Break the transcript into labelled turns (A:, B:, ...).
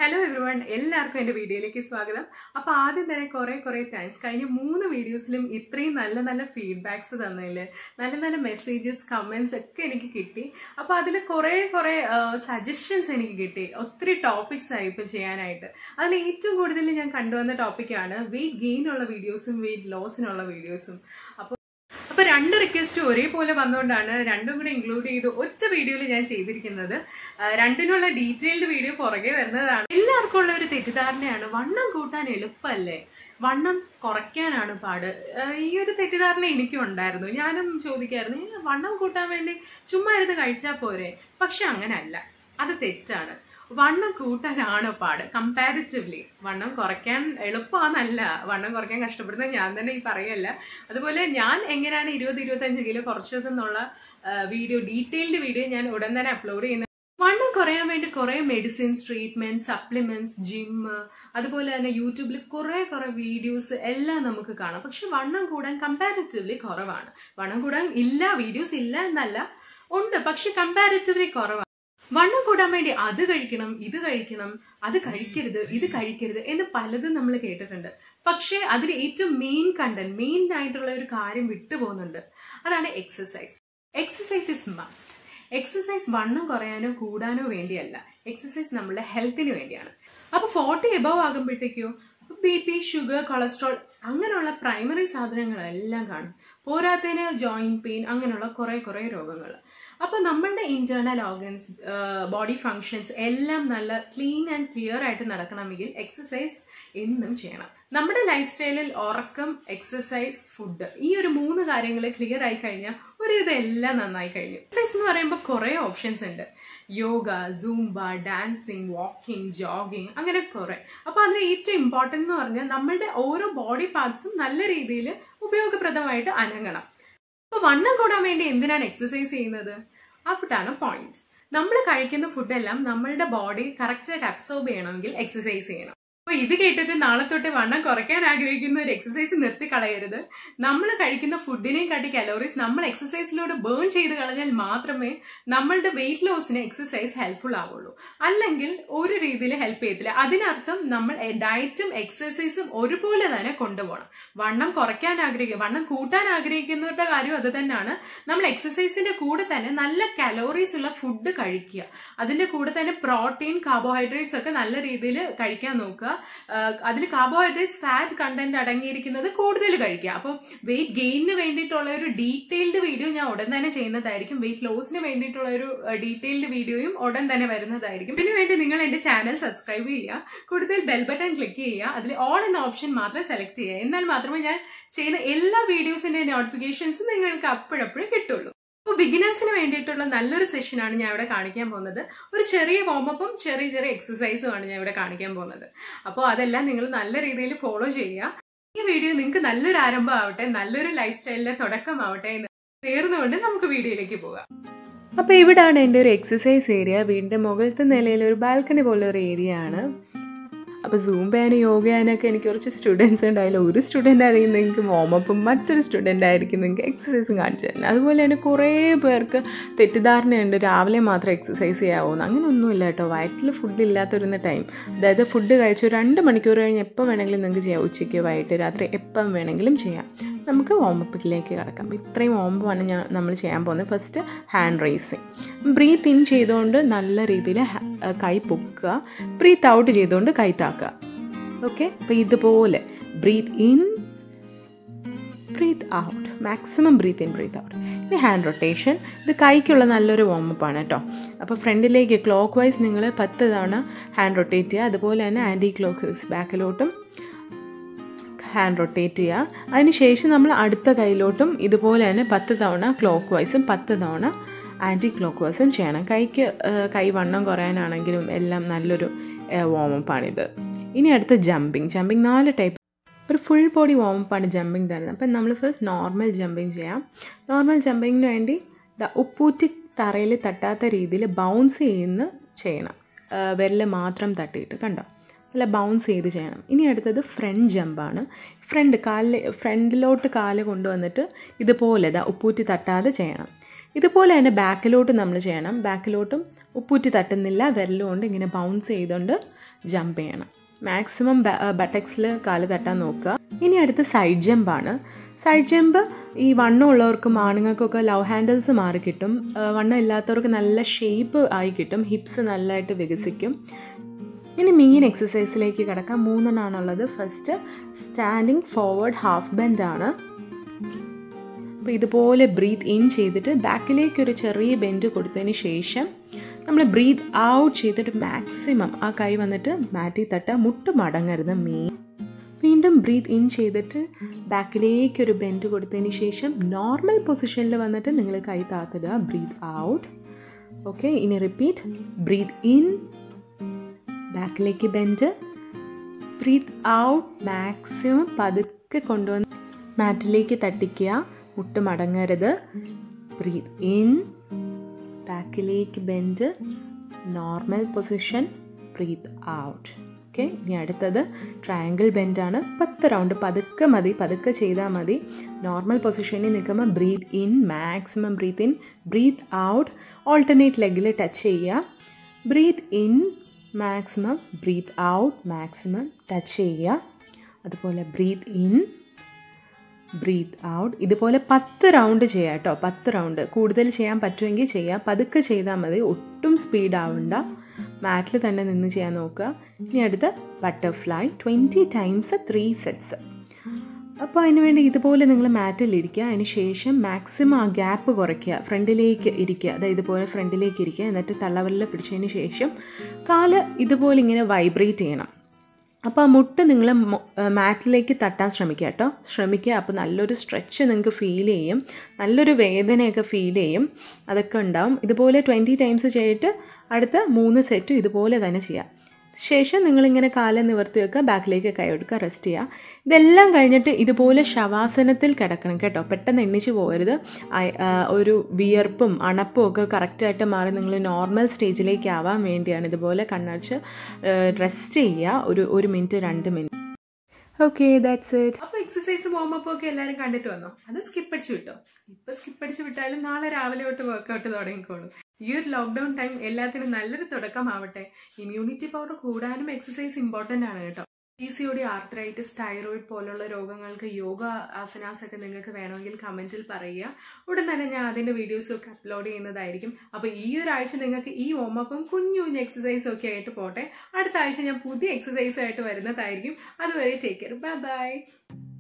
A: hello everyone എല്ലാവർക്കും എൻ്റെ വീഡിയോയിലേക്ക് സ്വാഗതം അപ്പോൾ ആദ്യം തന്നെ കുറേ കുറേ താങ്ക്സ് കഴിഞ്ഞ മൂന്ന് വീഡിയോസിലും ഇത്രയും നല്ല നല്ല ഫീഡ്ബാക്സ് തന്നതിൽ നല്ല നല്ല മെസ്സേജസ് കമൻസ് ഒക്കെ എനിക്ക് കിട്ടി അപ്പോൾ അതിൽ കുറേ കുറേ സജഷൻസ് എനിക്ക് കിട്ടി ഒത്തിരി ടോപ്പിക്സ് ആയി ഇപ്പോൾ ചെയ്യാനായിട്ട് അതിൽ ഏറ്റവും കൂടുതൽ ഞാൻ കണ്ടുവന്ന ടോപ്പിക്കാണ് വെയിറ്റ് ഗെയിൻ ഉള്ള വീഡിയോസും വെയിറ്റ് ലോസിനുള്ള വീഡിയോസും അപ്പോൾ അപ്പൊ രണ്ട് റിക്വസ്റ്റ് ഒരേപോലെ വന്നുകൊണ്ടാണ് രണ്ടും കൂടെ ഇൻക്ലൂഡ് ചെയ്ത് ഒറ്റ വീഡിയോയിൽ ഞാൻ ചെയ്തിരിക്കുന്നത് ആ, രണ്ടിനുള്ള ഡീറ്റെയിൽഡ് വീഡിയോ പുറകെ വരുന്നതാണ് എല്ലാവർക്കും ഉള്ള ഒരു തെറ്റിദ്ധാരണയാണ് വണ്ണം കൂട്ടാൻ എളുപ്പമല്ലേ വണ്ണം കുറയ്ക്കാനാണ് പാട് ആ, ഈ ഒരു തെറ്റിദ്ധാരണ എനിക്കും ഉണ്ടായിരുന്നു ഞാനും ചോദിക്കായിരുന്നു "ഏ, വണ്ണം കൂട്ടാൻ വേണ്ടി ചുമ്മാ ഇരുന്ന് കഴിച്ചാൽ പോരെ പക്ഷെ അങ്ങനല്ല അത് തെറ്റാണ് വണ്ണം കൂട്ടാനാണ് പാട് കമ്പാരിറ്റീവ്ലി വണ്ണം കുറയ്ക്കാൻ എളുപ്പമാണെന്നല്ല വണ്ണം കുറയ്ക്കാൻ കഷ്ടപ്പെടുന്ന ഞാൻ തന്നെ ഈ പറയല്ല അതുപോലെ ഞാൻ എങ്ങനെയാണ് ഇരുപത് ഇരുപത്തഞ്ച് കിലോ കുറച്ചതെന്നുള്ള വീഡിയോ ഡീറ്റെയിൽഡ് വീഡിയോ ഞാൻ ഉടൻ തന്നെ അപ്ലോഡ് ചെയ്യുന്നത് വണ്ണം കുറയാൻ വേണ്ടി കുറേ മെഡിസിൻസ് ട്രീറ്റ്മെന്റ് സപ്ലിമെന്റ്സ് ജിം അതുപോലെ തന്നെ യൂട്യൂബിൽ കുറേ കുറേ വീഡിയോസ് എല്ലാം നമുക്ക് കാണാം പക്ഷെ വണ്ണം കൂടാൻ കമ്പാരിറ്റീവ്ലി കുറവാണ് വണ്ണം കൂടാൻ ഇല്ല വീഡിയോസ് ഇല്ല എന്നല്ല ഉണ്ട് പക്ഷെ കമ്പാരിറ്റീവ്ലി കുറവാണ് വണ്ണം കൂടാൻ വേണ്ടി അത് കഴിക്കണം ഇത് കഴിക്കണം അത് കഴിക്കരുത് ഇത് കഴിക്കരുത് എന്ന് പലതും നമ്മൾ കേട്ടിട്ടുണ്ട് പക്ഷേ അതിൽ ഏറ്റവും മെയിൻ കണ്ടന്റ് മെയിൻ ആയിട്ടുള്ള ഒരു കാര്യം വിട്ടുപോകുന്നുണ്ട് അതാണ് exercise exercise is must exercise വണ്ണം കുറയാനോ കൂടാനോ വേണ്ടിയല്ല എക്സസൈസ് നമ്മുടെ ഹെൽത്തിന് വേണ്ടിയാണ് അപ്പൊ ഫോർട്ടി എബവ് ആകുമ്പോഴത്തേക്കോ ബി പി ഷുഗർ കൊളസ്ട്രോൾ അങ്ങനെയുള്ള പ്രൈമറി സാധനങ്ങളെല്ലാം കാണും പോരാത്തതിന് ജോയിന്റ് പെയിൻ അങ്ങനെയുള്ള കുറെ കുറെ രോഗങ്ങൾ അപ്പൊ നമ്മളുടെ ഇന്റേണൽ ഓർഗൻസ് ബോഡി ഫങ്ഷൻസ് എല്ലാം നല്ല ക്ലീൻ ആൻഡ് ക്ലിയർ ആയിട്ട് നടക്കണമെങ്കിൽ എക്സസൈസ് എന്നും ചെയ്യണം നമ്മുടെ ലൈഫ് സ്റ്റൈലിൽ ഉറക്കം എക്സസൈസ് ഫുഡ് ഈ ഒരു മൂന്ന് കാര്യങ്ങൾ ക്ലിയർ ആയി കഴിഞ്ഞാൽ ഒരു ഇതെല്ലാം നന്നായി കഴിഞ്ഞു എക്സസൈസ് എന്ന് പറയുമ്പോൾ കുറെ ഓപ്ഷൻസ് ഉണ്ട് yoga Zumba dancing walking jogging അങ്ങനെ കുറെ അപ്പൊ അതിൽ ഏറ്റവും ഇമ്പോർട്ടന്റ് എന്ന് പറഞ്ഞാൽ നമ്മളുടെ ഓരോ ബോഡി പാർട്സും നല്ല രീതിയിൽ ഉപയോഗപ്രദമായിട്ട് അനങ്ങണം അപ്പൊ വണ്ണം കൂടാൻ വേണ്ടി എന്തിനാണ് എക്സസൈസ് ചെയ്യുന്നത് അവിടാണ് പോയിന്റ് നമ്മൾ കഴിക്കുന്ന ഫുഡെല്ലാം നമ്മളുടെ ബോഡി കറക്റ്റായിട്ട് അബ്സോർബ് ചെയ്യണമെങ്കിൽ എക്സസൈസ് ചെയ്യണം അപ്പൊ ഇത് കേട്ടിട്ട് നാളെ തൊട്ട് വണ്ണം കുറയ്ക്കാൻ ആഗ്രഹിക്കുന്ന ഒരു എക്സസൈസ് നിർത്തി കളയരുത് നമ്മൾ കഴിക്കുന്ന ഫുഡിനെയും കാട്ടി കലോറീസ് നമ്മൾ എക്സസൈസിലൂടെ ബേൺ ചെയ്ത് കളഞ്ഞാൽ മാത്രമേ നമ്മളുടെ വെയിറ്റ് ലോസിന് എക്സസൈസ് ഹെൽപ്ഫുൾ ആവുള്ളൂ അല്ലെങ്കിൽ ഒരു രീതിയിൽ ഹെൽപ്പ് ചെയ്യത്തില്ല അതിനർത്ഥം നമ്മൾ ഡയറ്റും എക്സസൈസും ഒരുപോലെ തന്നെ കൊണ്ടുപോകണം വണ്ണം കുറയ്ക്കാൻ ആഗ്രഹിക്കുക വണ്ണം കൂട്ടാൻ ആഗ്രഹിക്കുന്നവരുടെ കാര്യം അത് തന്നെയാണ് നമ്മൾ എക്സസൈസിന്റെ കൂടെ തന്നെ നല്ല കലോറീസ് ഉള്ള ഫുഡ് കഴിക്കുക അതിന്റെ കൂടെ തന്നെ പ്രോട്ടീൻ കാർബോഹൈഡ്രേറ്റ്സ് ഒക്കെ നല്ല രീതിയിൽ കഴിക്കാൻ നോക്കുക അതിൽ കാർബോഹൈഡ്രേറ്റ്സ് ഫാറ്റ് കണ്ടന്റ് അടങ്ങിയിരിക്കുന്നത് കൂടുതൽ കഴിക്കുക അപ്പം വെയിറ്റ് ഗെയിനിന് വേണ്ടിയിട്ടുള്ള ഒരു ഡീറ്റെയിൽഡ് വീഡിയോ ഞാൻ ഉടൻ തന്നെ ചെയ്യുന്നതായിരിക്കും വെയിറ്റ് ലോസിന് വേണ്ടിയിട്ടുള്ള ഒരു ഡീറ്റെയിൽഡ് വീഡിയോയും ഉടൻ തന്നെ വരുന്നതായിരിക്കും ഇതിനു വേണ്ടി നിങ്ങൾ എന്റെ ചാനൽ സബ്സ്ക്രൈബ് ചെയ്യുക കൂടുതൽ ബെൽ ബട്ടൺ ക്ലിക്ക് ചെയ്യുക അതിൽ ഓൾ എന്ന ഓപ്ഷൻ മാത്രം സെലക്ട് ചെയ്യുക എന്നാൽ മാത്രമേ ഞാൻ ചെയ്യുന്ന എല്ലാ വീഡിയോസിന്റെ നോട്ടിഫിക്കേഷൻസും നിങ്ങൾക്ക് അപ്പോഴപ്പോഴും കിട്ടുള്ളൂ അപ്പോൾ ബിഗിനേഴ്സിന് വേണ്ടിയിട്ടുള്ള നല്ലൊരു സെഷനാണ് ഞാൻ ഇവിടെ കാണിക്കാൻ പോകുന്നത് ഒരു ചെറിയ വാമപ്പും ചെറിയ ചെറിയ എക്സസൈസും ആണ് ഞാൻ ഇവിടെ കാണിക്കാൻ പോകുന്നത് അപ്പോൾ അതെല്ലാം നിങ്ങൾ നല്ല രീതിയിൽ ഫോളോ ചെയ്യുക ഈ വീഡിയോ നിങ്ങൾക്ക് നല്ലൊരു ആരംഭം ആവട്ടെ നല്ലൊരു ലൈഫ് സ്റ്റൈലിന്റെ തുടക്കമാവട്ടെ എന്ന് തീർന്നുകൊണ്ട് നമുക്ക് വീഡിയോയിലേക്ക് പോകാം
B: അപ്പോൾ ഇവിടാണ് എൻ്റെ ഒരു എക്സസൈസ് ഏരിയ വീടിൻ്റെ മുകളിലത്തെ നിലയിൽ ഒരു ബാൽക്കണി പോലെ ഒരു ഏരിയ ആണ് അപ്പോൾ സൂം ചെയ്യാനും യോഗ ചെയ്യാനൊക്കെ എനിക്ക് കുറച്ച് സ്റ്റുഡൻസ് ഉണ്ട് അതിൽ ഒരു സ്റ്റുഡൻ്റ് ആയിരിക്കും നിങ്ങൾക്ക് വാമപ്പും മറ്റൊരു സ്റ്റുഡൻ്റ് ആയിരിക്കും നിങ്ങൾക്ക് എക്സസൈസും കാണിച്ചു തരുന്നത് അതുപോലെ തന്നെ കുറേ പേർക്ക് തെറ്റിദ്ധാരണയുണ്ട് രാവിലെ മാത്രം എക്സസൈസ് ചെയ്യാവുന്നു അങ്ങനെയൊന്നുമില്ല കേട്ടോ വയറ്റിൽ ഫുഡ് ഇല്ലാത്തൊരുന്ന ടൈം അതായത് ഫുഡ് കഴിച്ച് ഒരു രണ്ട് മണിക്കൂർ കഴിഞ്ഞ് എപ്പോൾ വേണമെങ്കിലും നിങ്ങൾക്ക് ചെയ്യാം ഉച്ചയ്ക്ക് വൈകിട്ട് രാത്രി എപ്പം വേണമെങ്കിലും ചെയ്യാം നമുക്ക് വാമപ്പിലേക്ക് കിടക്കാം അപ്പോൾ ഇത്രയും വാമപ്പാണ് ഞാൻ നമ്മൾ ചെയ്യാൻ പോകുന്നത് first hand raising breathe in ചെയ്തുകൊണ്ട് നല്ല രീതിയിൽ കൈ പൊക്കുക ബ്രീത്ത് ഔട്ട് ചെയ്തുകൊണ്ട് കൈ താക്കുക ഓക്കെ അപ്പോൾ ഇതുപോലെ breathe in breathe out maximum breathe in breathe out ഇനി ഹാൻഡ് റൊട്ടേഷൻ ഇത് കൈക്കുള്ള നല്ലൊരു വാമപ്പാണ് കേട്ടോ അപ്പോൾ ഫ്രണ്ടിലേക്ക് ക്ലോക്ക് വൈസ് നിങ്ങൾ പത്ത് തവണ ഹാൻഡ് റൊട്ടേറ്റ് ചെയ്യുക അതുപോലെ തന്നെ ആൻറ്റി ക്ലോക്ക് വൈസ് ബാക്കിലോട്ടും ഹാൻഡ് റൊട്ടേറ്റ് ചെയ്യുക അതിനുശേഷം നമ്മൾ അടുത്ത കൈയിലോട്ടും ഇതുപോലെ തന്നെ പത്ത് തവണ ക്ലോക്ക് വൈസും പത്ത് തവണ ആൻറ്റി ക്ലോക്ക് വൈസും ചെയ്യണം കൈക്ക് കൈ വണ്ണം കുറയാനാണെങ്കിലും എല്ലാം നല്ലൊരു വാമപ്പാണിത് ഇനി അടുത്ത ജമ്പിങ് ജമ്പിങ് നാല് ടൈപ്പ് ഒരു ഫുൾ ബോഡി വാമപ്പാണ് ജമ്പിങ് തരുന്നത് അപ്പം നമ്മൾ ഫസ്റ്റ് നോർമൽ ജമ്പിങ് ചെയ്യാം നോർമൽ ജമ്പിങ്ങിന് വേണ്ടി ഉപ്പൂറ്റി തറയിൽ തട്ടാത്ത രീതിയിൽ ബൗൺസ് ചെയ്യുന്ന ചെയ്യണം വിരൽ മാത്രം തട്ടിയിട്ട് കണ്ടോ നല്ല ബൗൺസ് ചെയ്ത് ചെയ്യണം ഇനി അടുത്തത് ഫ്രണ്ട് ജമ്പാണ് ഫ്രണ്ട് കാലിൽ ഫ്രണ്ടിലോട്ട് കാല് കൊണ്ടുവന്നിട്ട് ഇതുപോലെ ഇതാ ഉപ്പൂറ്റി തട്ടാതെ ചെയ്യണം ഇതുപോലെ തന്നെ ബാക്കിലോട്ട് നമ്മൾ ചെയ്യണം ബാക്കിലോട്ടും ഉപ്പൂറ്റി തട്ടുന്നില്ല വിരലുകൊണ്ട് ഇങ്ങനെ ബൗൺസ് ചെയ്തുകൊണ്ട് ജമ്പ് ചെയ്യണം മാക്സിമം ബട്ടക്സിൽ കാല് തട്ടാൻ നോക്കുക ഇനി അടുത്ത് സൈഡ് ജമ്പാണ് സൈഡ് ജമ്പ് ഈ വണ്ണം ഉള്ളവർക്കും ആണുങ്ങൾക്കൊക്കെ ലവ് ഹാൻഡിൽസ് മാറി കിട്ടും വണ്ണം ഇല്ലാത്തവർക്ക് നല്ല ഷേപ്പ് ആയി കിട്ടും ഹിപ്സ് നല്ലതായിട്ട് വികസിക്കും ഇനി മെയിൻ എക്സസൈസിലേക്ക് കിടക്കാം മൂന്നെണ്ണാണുള്ളത് first standing forward half bend ആണ് അപ്പോൾ ഇതുപോലെ ബ്രീത്ത് ഇൻ ചെയ്തിട്ട് ബാക്കിലേക്ക് ഒരു ചെറിയ ബെൻഡ് കൊടുത്തതിന് ശേഷം നമ്മൾ ബ്രീത്ത് ഔട്ട് ചെയ്തിട്ട് മാക്സിമം ആ കൈ വന്നിട്ട് മാറ്റി തട്ട മുട്ട് മടങ്ങരുത് മെയിൻ വീണ്ടും ബ്രീത്ത് ഇൻ ചെയ്തിട്ട് ബാക്കിലേക്ക് ഒരു ബെൻഡ് കൊടുത്തതിന് ശേഷം നോർമൽ പൊസിഷനിൽ വന്നിട്ട് നിങ്ങൾ കൈ താത്തിടുക ബ്രീത്ത് ഔട്ട് ഓക്കെ ഇനി റിപ്പീറ്റ് ബ്രീത്ത് ഇൻ ബാക്കിലേക്ക് ബെൻഡ് ബ്രീത്ത് ഔട്ട് മാക്സിമം പതുക്കെ കൊണ്ടുവന്ന് മാറ്റിലേക്ക് തട്ടിക്കുക മുട്ട് മടങ്ങരുത് ബ്രീത്ത് ഇൻ ബാക്കിലേക്ക് bend normal position breathe out okay ഇനി അടുത്തത് ട്രയാങ്കിൾ ബെൻഡാണ് പത്ത് റൗണ്ട് പതുക്കെ മതി പതുക്കെ ചെയ്താൽ മതി നോർമൽ പൊസിഷനിൽ നിൽക്കുമ്പോൾ breathe in maximum breathe in breathe out alternate ലെഗിൽ ടച്ച് ചെയ്യുക breathe in maximum breathe out maximum touch ചെയ്യുക അതുപോലെ ബ്രീത്ത് ഇൻ ബ്രീത്ത് ഔട്ട് ഇതുപോലെ പത്ത് റൗണ്ട് ചെയ്യാം കേട്ടോ പത്ത് റൗണ്ട് കൂടുതൽ ചെയ്യാൻ പറ്റുമെങ്കിൽ ചെയ്യാം പതുക്കെ ചെയ്താൽ മതി ഒട്ടും സ്പീഡ് ആവണ്ട മാറ്റിൽ തന്നെ നിന്ന് ചെയ്യാൻ നോക്കുക ഇനി അടുത്ത് butterfly twenty times three sets അപ്പോൾ അതിനുവേണ്ടി ഇതുപോലെ നിങ്ങൾ മാറ്റിൽ ഇരിക്കുക അതിന് ശേഷം മാക്സിമം ആ ഗ്യാപ്പ് കുറയ്ക്കുക ഫ്രണ്ടിലേക്ക് ഇരിക്കുക അതായത് ഇതുപോലെ ഫ്രണ്ടിലേക്ക് ഇരിക്കുക എന്നിട്ട് തള്ളവരിൽ പിടിച്ചതിന് ശേഷം കാല് ഇതുപോലെ ഇങ്ങനെ വൈബ്രേറ്റ് ചെയ്യണം അപ്പോൾ ആ മുട്ട് നിങ്ങൾ മാറ്റിലേക്ക് തട്ടാൻ ശ്രമിക്കുക കേട്ടോ ശ്രമിക്കുക അപ്പോൾ നല്ലൊരു സ്ട്രെച്ച് നിങ്ങൾക്ക് ഫീൽ ചെയ്യും നല്ലൊരു വേദനയൊക്കെ ഫീൽ ചെയ്യും അതൊക്കെ ഉണ്ടാവും ഇതുപോലെ ട്വൻറ്റി ടൈംസ് ചെയ്തിട്ട് അടുത്ത മൂന്ന് സെറ്റ് ഇതുപോലെ തന്നെ ചെയ്യാം ശേഷം നിങ്ങളിങ്ങനെ കാലം നിവർത്തി വെക്കുക ബാക്കിലേക്ക് കൈ കൊടുക്കുക റെസ്റ്റ് ചെയ്യുക ഇതെല്ലാം കഴിഞ്ഞിട്ട് ഇതുപോലെ ശവാസനത്തിൽ കിടക്കണം കേട്ടോ പെട്ടെന്ന് എണ്ണിച്ച് പോകരുത് ഒരു വിയർപ്പും അണപ്പും ഒക്കെ കറക്റ്റായിട്ട് മാറി നിങ്ങൾ നോർമൽ സ്റ്റേജിലേക്ക് ആവാൻ വേണ്ടിയാണ് ഇതുപോലെ കണ്ണടച്ച് റെസ്റ്റ് ചെയ്യുക ഒരു ഒരു മിനിറ്റ് രണ്ട് മിനിറ്റ് ഓക്കെ ദാറ്റ്സ് ഇറ്റ്
A: അപ്പൊ എക്സസൈസ് വാമപ്പ് ഒക്കെ എല്ലാരും കണ്ടിട്ട് വന്നോ അത് സ്കിപ്പ് അടിച്ചു വിട്ടോ ഇപ്പൊ സ്കിപ്പ് അടിച്ചു വിട്ടാലും നാളെ രാവിലെ തൊട്ട് വർക്കൗട്ട് തുടങ്ങിക്കോളും ഈ ഒരു ലോക്ക്ഡൌൺ ടൈം എല്ലാത്തിനും നല്ലൊരു തുടക്കമാവട്ടെ ഇമ്മ്യൂണിറ്റി പവർ കൂടാനും എക്സസൈസ് ഇമ്പോർട്ടന്റ് ആണ് കേട്ടോ P C O D arthritis thyroid പോലുള്ള രോഗങ്ങൾക്ക് യോഗ ആസനാസ് ഒക്കെ നിങ്ങൾക്ക് വേണമെങ്കിൽ കമന്റിൽ പറയുക ഉടൻ തന്നെ ഞാൻ അതിന്റെ വീഡിയോസ് ഒക്കെ അപ്ലോഡ് ചെയ്യുന്നതായിരിക്കും അപ്പൊ ഈ ഒരു ആഴ്ച നിങ്ങൾക്ക് ഈ ഓമപ്പും കുഞ്ഞു കുഞ്ഞു എക്സസൈസും ഒക്കെ ആയിട്ട് പോട്ടെ അടുത്ത ആഴ്ച ഞാൻ പുതിയ എക്സസൈസ് ആയിട്ട് വരുന്നതായിരിക്കും അതുവരെ ടേക്ക് കെയർ ബൈ ബൈ